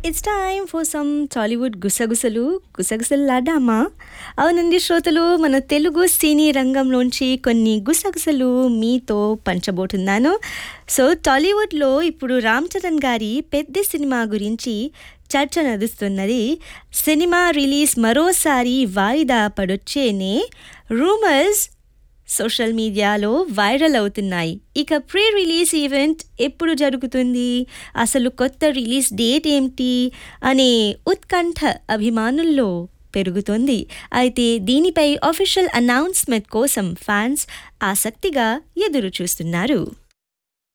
it's time for some Tollywood గుసగుసలు గుసగుసలాడామా అవునండి శ్రోతలు మన తెలుగు సినీ రంగంలోంచి కొన్ని గుసగుసలు మీతో పంచబోతున్నాను సో టాలీవుడ్లో ఇప్పుడు రామ్ చరణ్ గారి పెద్ద సినిమా గురించి చర్చ నడుస్తున్నది సినిమా రిలీజ్ మరోసారి వాయిదా పడొచ్చేనే రూమర్స్ సోషల్ మీడియాలో వైరల్ అవుతున్నాయి ఇక ప్రీ రిలీజ్ ఈవెంట్ ఎప్పుడు జరుగుతుంది అసలు కొత్త రిలీజ్ డేట్ ఏమిటి అనే ఉత్కంఠ అభిమానుల్లో పెరుగుతోంది అయితే దీనిపై అఫీషియల్ అనౌన్స్మెంట్ కోసం ఫ్యాన్స్ ఆసక్తిగా ఎదురు చూస్తున్నారు